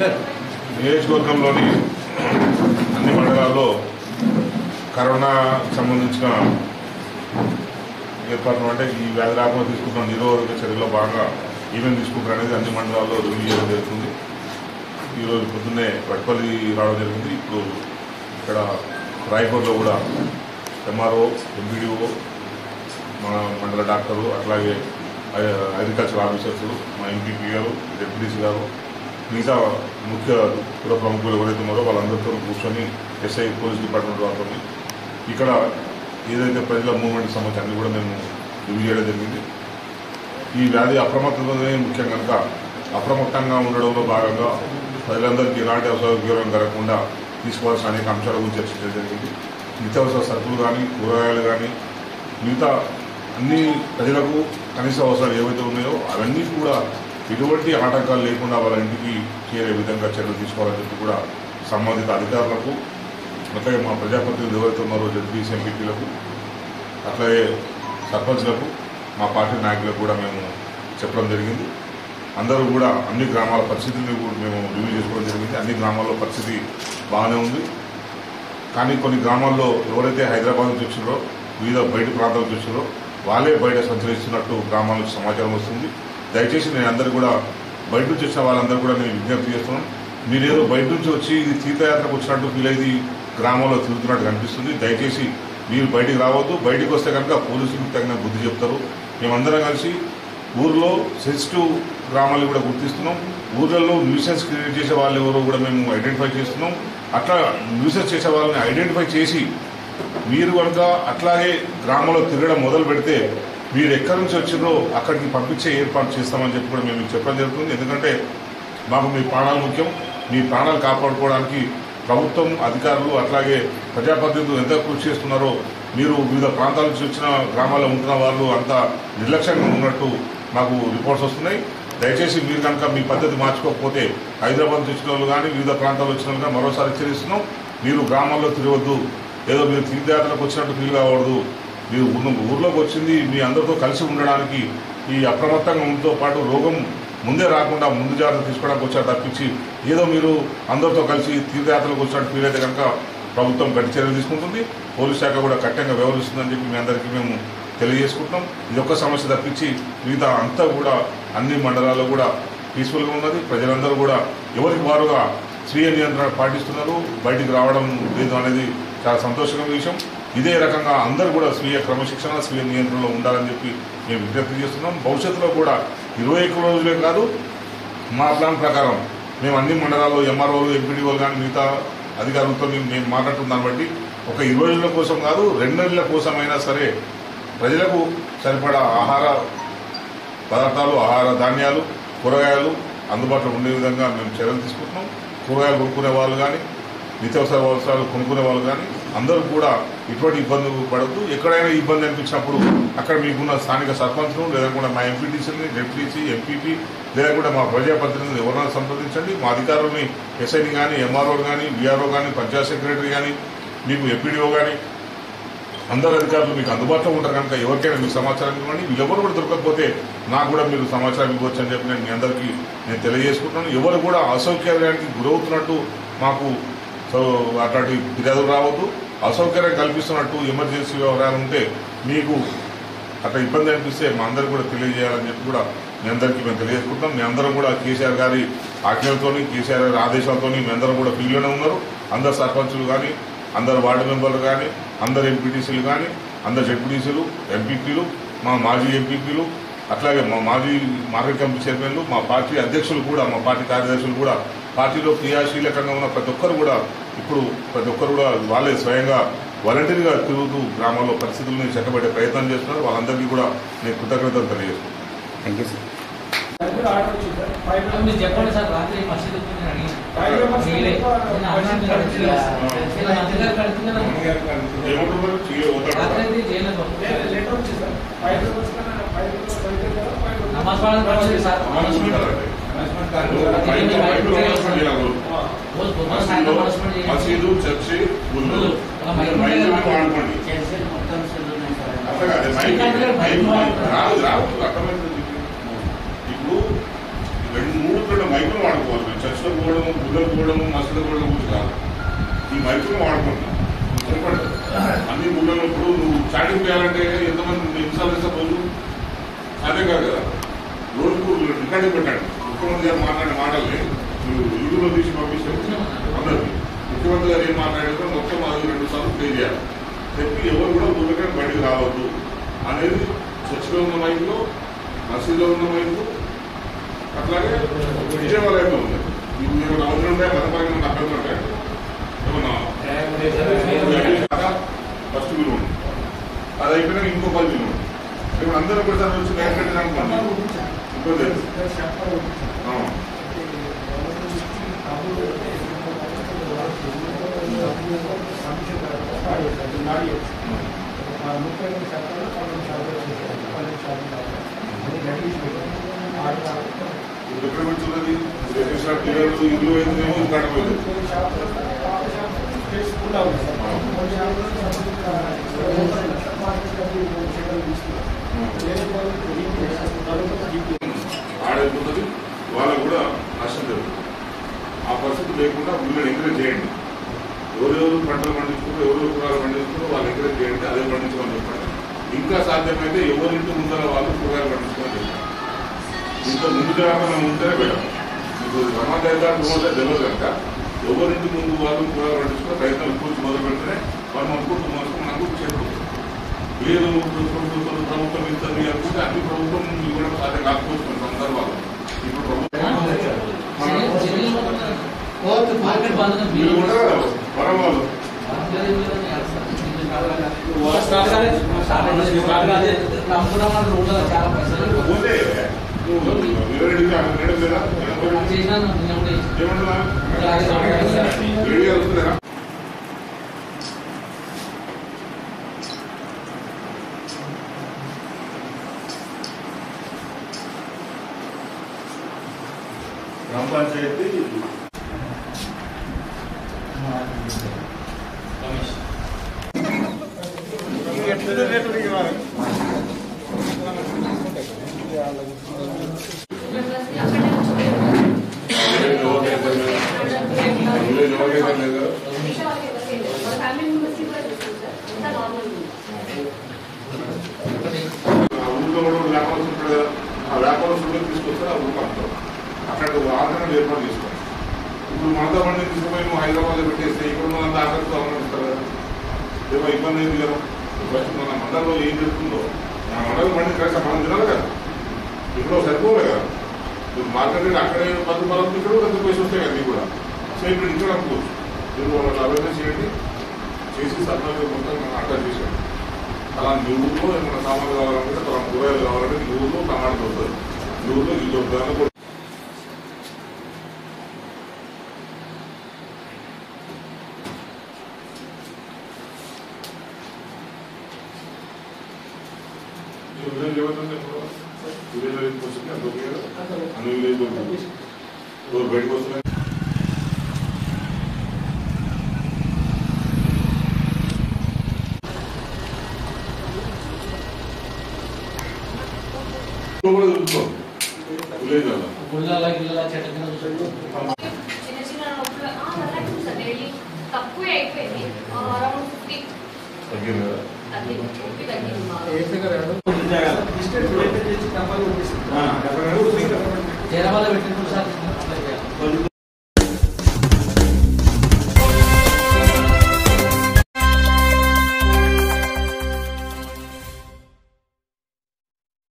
నియోజకవర్గంలోని అన్ని మండలాల్లో కరోనా సంబంధించిన ఏర్పాట్లు అంటే ఈ వ్యాధి రాకుండా తీసుకుంటున్న నిరోధక చర్యలో భాగంగా ఏమేమి తీసుకుంటారు అనేది అన్ని మండలాల్లో రివ్యూ చేయడం జరుగుతుంది ఈరోజు పొద్దున్నే వడ్పల్లి రావడం జరిగింది ఇప్పుడు ఇక్కడ రాయపూర్లో కూడా ఎంఆర్ఓ ఎంపీడీఓ మన మండల డాక్టరు అట్లాగే అ- అగ్రికల్చర్ ఆఫీసర్స్ మా ఎంపీపీ గారు డెప్యూటీసీ గారు మిగతా ముఖ్య పుర ప్రముఖులు ఎవరైతే ఉన్నారో వాళ్ళందరితో కూర్చొని ఎస్ఐ పోలీస్ డిపార్ట్మెంట్ వాళ్ళతో ఇక్కడ ఏదైతే ప్రజల మూవ్మెంట్ సంబంధించి అన్ని కూడా మేము రివ్యూ చేయడం జరిగింది ఈ వ్యాధి అప్రమత్తతనే ముఖ్యం కనుక అప్రమత్తంగా ఉండడంలో భాగంగా ప్రజలందరికీ ఎలాంటి అసౌకర్యం కలగకుండా తీసుకోవాల్సిన అనేక అంశాల గురించి చర్చించడం జరిగింది నిత్యావసర సరుకులు కానీ కూరగాయలు కానీ మిగతా అన్ని ప్రజలకు కనీస అవసరాలు ఏవైతే ఉన్నాయో అవన్నీ కూడా ఎటువంటి ఆటంకాలు లేకుండా వాళ్ళ ఇంటికి చేరే విధంగా చర్యలు తీసుకోవాలని చెప్పి కూడా సంబంధిత అధికారులకు అట్లాగే మా ప్రజాప్రతినిధులు ఎవరైతే ఉన్నారో జడ్పీసీ ఎంపీపీలకు అట్లాగే సర్పంచ్లకు మా పార్టీ నాయకులకు కూడా మేము చెప్పడం జరిగింది అందరూ కూడా అన్ని గ్రామాల పరిస్థితిని కూడా మేము రివ్యూ చేసుకోవడం జరిగింది అన్ని గ్రామాల్లో పరిస్థితి బాగానే ఉంది కానీ కొన్ని గ్రామాల్లో ఎవరైతే హైదరాబాద్ నుంచి వచ్చినారో వివిధ బయట ప్రాంతాల నుంచి వచ్చినారో వాళ్ళే బయట సంచరిస్తున్నట్టు గ్రామాల నుంచి సమాచారం వస్తుంది దయచేసి నేను అందరూ కూడా బయట నుంచి వచ్చిన వాళ్ళందరూ కూడా నేను విజ్ఞప్తి చేస్తున్నాను మీరేదో బయట నుంచి వచ్చి ఇది తీర్థయాత్రకు వచ్చినట్టు ఫీల్ అయ్యి గ్రామంలో తిరుగుతున్నట్టు కనిపిస్తుంది దయచేసి మీరు బయటికి రావద్దు బయటికి వస్తే కనుక పోలీసులకు తగిన బుద్ధి చెప్తారు మేమందరం కలిసి ఊర్లో సెన్సిటివ్ గ్రామాలు కూడా గుర్తిస్తున్నాం ఊర్లలో న్యూసెన్స్ క్రియేట్ చేసే వాళ్ళు ఎవరో కూడా మేము ఐడెంటిఫై చేస్తున్నాం అట్లా న్యూసెన్స్ చేసే వాళ్ళని ఐడెంటిఫై చేసి మీరు కనుక అట్లాగే గ్రామంలో తిరగడం మొదలు పెడితే మీరు ఎక్కడి నుంచి వచ్చిందో అక్కడికి పంపించే ఏర్పాటు చేస్తామని చెప్పి కూడా మేము మీకు చెప్పడం జరుగుతుంది ఎందుకంటే మాకు మీ ప్రాణాలు ముఖ్యం మీ ప్రాణాలు కాపాడుకోవడానికి ప్రభుత్వం అధికారులు అట్లాగే ప్రజాప్రతినిధులు ఎంత కృషి చేస్తున్నారో మీరు వివిధ ప్రాంతాల నుంచి వచ్చిన గ్రామాల్లో ఉంటున్న వాళ్ళు అంత నిర్లక్ష్యంగా ఉన్నట్టు మాకు రిపోర్ట్స్ వస్తున్నాయి దయచేసి మీరు కనుక మీ పద్ధతి మార్చుకోకపోతే హైదరాబాద్ నుంచి వచ్చిన వాళ్ళు కానీ వివిధ ప్రాంతాలు వచ్చిన వాళ్ళు కానీ మరోసారి హెచ్చరిస్తున్నాం మీరు గ్రామాల్లో తిరగద్దు ఏదో మీరు తీర్థయాత్రకు వచ్చినట్టు ఫీల్ కావద్దు మీరు ఉన్న ఊర్లోకి వచ్చింది మీ అందరితో కలిసి ఉండడానికి ఈ అప్రమత్తంగా ఉండతో పాటు రోగం ముందే రాకుండా ముందు జాగ్రత్త తీసుకోవడానికి వచ్చారు తప్పించి ఏదో మీరు అందరితో కలిసి తీర్థయాత్రలకు వచ్చినట్టు ఫీల్ అయితే కనుక ప్రభుత్వం గట్టి చర్యలు తీసుకుంటుంది పోలీస్ శాఖ కూడా కఠినంగా వ్యవహరిస్తుందని చెప్పి మీ అందరికీ మేము తెలియజేసుకుంటున్నాం ఇది ఒక్క సమస్య తప్పించి మిగతా అంతా కూడా అన్ని మండలాల్లో కూడా పీస్ఫుల్గా ఉన్నది ప్రజలందరూ కూడా ఎవరికి వారుగా స్వీయ నియంత్రణ పాటిస్తున్నారు బయటికి రావడం లేదు అనేది చాలా సంతోషకరమైన విషయం ఇదే రకంగా అందరూ కూడా స్వీయ క్రమశిక్షణ స్వీయ నియంత్రణలో ఉండాలని చెప్పి మేము విజ్ఞప్తి చేస్తున్నాం భవిష్యత్తులో కూడా ఇరవై ఒక్క రోజులే కాదు మా ప్లాన్ ప్రకారం మేము అన్ని మండలాల్లో ఎంఆర్ఓలు ఎంపీడీఓలు కానీ మిగతా అధికారులతో మేము మేము మాట్లాడుతున్న దాన్ని బట్టి ఒక ఇరవై రోజుల కోసం కాదు రెండు నెలల కోసమైనా సరే ప్రజలకు సరిపడా ఆహార పదార్థాలు ఆహార ధాన్యాలు కూరగాయలు అందుబాటులో ఉండే విధంగా మేము చర్యలు తీసుకుంటున్నాం కూరగాయలు కొనుక్కునే వాళ్ళు కానీ నిత్యావసర అవసరాలు కొనుక్కునే వాళ్ళు కానీ అందరూ కూడా ఎటువంటి ఇబ్బంది పడద్దు ఎక్కడైనా ఇబ్బంది అనిపించినప్పుడు అక్కడ మీకున్న స్థానిక సర్పంచ్ను లేదకుండా మా ఎంపీటీసీని డెప్యూటీసీ ఎంపీపీ లేదకుండా మా ప్రజాప్రతినిధులు ఎవరైనా సంప్రదించండి మా అధికారులని ఎస్ఐని కానీ ఎంఆర్ఓ కానీ బీఆర్ఓ కానీ పంచాయత్ సెక్రటరీ కానీ మీకు ఎంపీడీఓ కానీ అందరు అధికారులు మీకు అందుబాటులో ఉంటారు కనుక ఎవరికైనా మీకు సమాచారం ఇవ్వండి వీళ్ళెవరు కూడా దొరకకపోతే నాకు కూడా మీరు సమాచారం ఇవ్వచ్చు అని చెప్పి నేను మీ అందరికీ నేను తెలియజేసుకుంటున్నాను ఎవరు కూడా అసౌకర్యానికి గురవుతున్నట్టు మాకు సో అట్లాంటి ఫిర్యాదులు రావద్దు అసౌకర్యం కల్పిస్తున్నట్టు ఎమర్జెన్సీ వ్యవహారాలు ఉంటే మీకు అట్లా ఇబ్బంది అనిపిస్తే మా అందరు కూడా తెలియజేయాలని చెప్పి కూడా మీ అందరికీ మేము తెలియజేసుకుంటాం మీ అందరం కూడా కేసీఆర్ గారి ఆజ్ఞలతోని కేసీఆర్ గారి ఆదేశాలతోని మీ అందరం కూడా ఫీల్డ్లోనే ఉన్నారు అందరు సర్పంచులు కానీ అందరు వార్డు మెంబర్లు కానీ అందరు ఎంపీటీసీలు కానీ అందరు జడ్పీటీసీలు ఎంపీపీలు మా మాజీ ఎంపీపీలు అట్లాగే మా మాజీ మార్కెట్ కమిటీ చైర్మన్లు మా పార్టీ అధ్యక్షులు కూడా మా పార్టీ కార్యదర్శులు కూడా పార్టీలో క్రియాశీలకంగా ఉన్న ప్రతి ఒక్కరు కూడా ఇప్పుడు ప్రతి ఒక్కరు కూడా వాళ్ళే స్వయంగా వాలంటీర్గా తిరుగుతూ గ్రామాల్లో పరిస్థితులను చక్కబెట్టే ప్రయత్నం చేస్తున్నారు వాళ్ళందరికీ కూడా నేను కృతజ్ఞతలు తెలియజేస్తున్నాను థ్యాంక్ యూ సార్ ఆర్డర్ వచ్చింది సార్ ఫైవ్ మీరు చెప్పండి సార్ రాత్రి మసీదు వచ్చింది అని ఫైవ్ మెంబర్స్ మీరే. నేను అన్నాను మీరు అడిగితే నేను మంత్రి గారికి అడుగుతున్నాను. ఏమంటున్నారు? చెయ్యి వదలకుండా. రాత్రి అయితే చేయలేదు లెటర్ వచ్చింది సార్ ఫైవ్ మెంబర్స్ కన్నా ఫైవ్ మెంబర్స్ అయితే కదా ఫైవ్ మెంబర్స్ నమాజ్ వాళ్ళని పడవలేదు సార్ అనౌన్స్మెంట్ అలాంటి. బయట- బయట అనౌన్స్మెంట్ చేయాలి. రోజు పొద్దున సాయంత్రం అనౌన్స్మెంట్ చేయండి. మసీదు చర్చి గుళ్ళు గుళ్ళు. అలా మైక్ మైక్ మీద మీద వాడుకోండి అట్లా కాదు, మైక్ మైక్ రాదు రాదు అర్థమైంది ఇప్పుడు రెండు మూడు కూడా మైక్ మైకులు వాడుకోవాలి మేము చర్చలో పోవడం గుళ్ళకు పోవడం మసీదు పోవడం గురించి కాదు ఈ మైకులు వాడుకుంటున్నాం సరిపడదు అన్ని గుళ్ళలో ఇప్పుడు నువ్వు చాటింగ్ చేయాలంటే ఎంతమంది నిమిషాలు ఇస్తా రోజు అదే కాదు కదా రోజుకు రికార్డింగ్ పెట్టండి ముఖ్యమంత్రి గారు మాట్లాడిన మాటల్ని మీరు యూట్యూబ్లో తీసి పంపిస్తే అందరికి ముఖ్యమంత్రి గారు ఏం మాట్లాడారో మొత్తం అది రెండు సార్లు ప్లే చేయాలి చెప్పి ఎవరు కూడా ఊరికే బయటకు రావద్దు అనేది చర్చిలో ఉన్న మైకులో మసీదులో ఉన్న మైకు అట్లాగే విజయవాడలో ఉంది మీకు ఏమైనా అవసరం ఉంటాయా మతపరంగా ఏమైనా అభ్యంతరం ఉంటాయా ఏమన్నా ఫస్ట్ విలువ ఉంది అది అయిపోయినాక ఇంకో పది విలువ ఉంది ఇప్పుడు అందరూ ఒకసారి వచ్చి నేర్పెట్టి అనుకోండి ఇబ్బంది లేదు. ఆ. ఇప్పుడు ఎక్కడ పెడుతున్నది రేషన్ షాప్ పిల్లలు ఇల్లు అయితేనేమో ఇది కట్టలేదు ఆడైపోతుంది వాళ్ళకు కూడా నష్టం జరుగుతుంది ఆ పరిస్థితి లేకుండా వీళ్ళని ఎంకరేజ్ చేయండి ఎవరెవరు పంటలు పండించుకుంటారో ఎవరెవరు కూరగాయలు పండించుకుంటారో వాళ్ళు ఎంకరేజ్ చేయండి అదే పండించమని చెప్పండి ఇంకా సాధ్యమైతే ఎవరింటి ముందర వాళ్ళు కూరగాయలు పండించుకోమని చెప్పండి ఇంత ముందు జాగ్రత్త ఉంటేనే బెటర్ ఇప్పుడు సమాజాలు పోతే తెలియదు కనుక ఎవరింటి ముందు వాళ్ళు కూరగాయలు పండించుకుని ప్రయత్నం ఇప్పుడు మొదలు పెడితేనే మనం అనుకుంటూ మనకు మనకు చేరుకుంటుంది లేదు ప్రభుత్వం ప్రభుత్వం ఇంత మీ అనుకుంటే అన్ని ప్రభుత్వం ఇవ్వడం సాధ్యం కాకపోవచ్చు కొన్ని సందర్భాలు ఇప్పుడు ప్రభుత్వం మార్కెట్ బంద్ ఉంది. మీరు ఉంటారు కదా పరవాళ్ళు అమ్ముకున్న వాళ్ళు ఉండదు చాలా పైసలు పోతే నువ్వు వీరెడ్డికి అక్కడ నేడం లేదా చేసినాను నేను కూడా ఏమంటున్నా వేడిగా వస్తుందా గ్రామ పంచాయతీ విలేజ్ ఎవరికైతే లేదు. విలేజ్ ఎవరికైతే లేదు ఆ ఊళ్ళో కూడా ఒక వ్యాపారం ఉంటాడు కదా ఆ వ్యాపారస్తులు తీసుకొస్తే ఆ ఊరికి అమ్ముతారు అక్కడ ఒక ఆదరణ ఏర్పాటు చేసుకోవాలి ఇప్పుడు మనతో బండి తీసుకుపోయి నువ్వు హైదరాబాద్ పెట్టేస్తే ఇక్కడ ఉన్న ఆకలితో అవలంబిస్తారు కదా ఏమో ఇబ్బంది అయింది కదా ఫస్ట్ మన మండలంలో ఏం జరుగుతుందో మన మండలం బండి కలిసి మనం తినాలి కదా ఇప్పుడు సరిపోలే కదా ఇప్పుడు మార్కెట్ రేట్ అక్కడే పది రూపాయలు ఇక్కడ కూడా పది పైసలు వస్తాయి కదా నీకు కూడా సో ఇప్పుడు ఇక్కడ అమ్ముకోవచ్చు మీరు వాళ్ళకి అవేర్నెస్ చేయండి చేసి సర్వే మొత్తం అటాచ్ చేసేయండి అలా మీ ఊళ్ళో ఏమైనా సామాన్లు కావాలంటే అలా కూరగాయలు కావాలంటే మీ ఊళ్ళో టమాటా దొరుకుతుంది మీ ఊళ్ళో ఇది దొరుకుతుంది కూడా ఈ విలేజ్ ఏమవుతుంది ఇప్పుడు? విలేజ్ ఎందుకు వస్తుంది అంత ఓకే కదా? అన్ని విలేజ్ దొరుకుతుంది డోర్ బయటకు వస్తున్నాయి కూడా దొరుకుతుంది విలేజ్ అలా గుళ్ళ గిళ్ళ చెట్ల కింద కూర్చొని చిన్న చిన్న నొప్పులు ఆ, అలాగే ఉంటుంది డైలీ తక్కువే అయిపోయింది అరౌండ్ ఫిఫ్టీ తగ్గింది కదా తగ్గింది ఫిఫ్టీ తగ్గింది బాగా. డిస్టెన్స్ మెయింటైన్ చేసి డబ్బాలు పంపిస్తుంది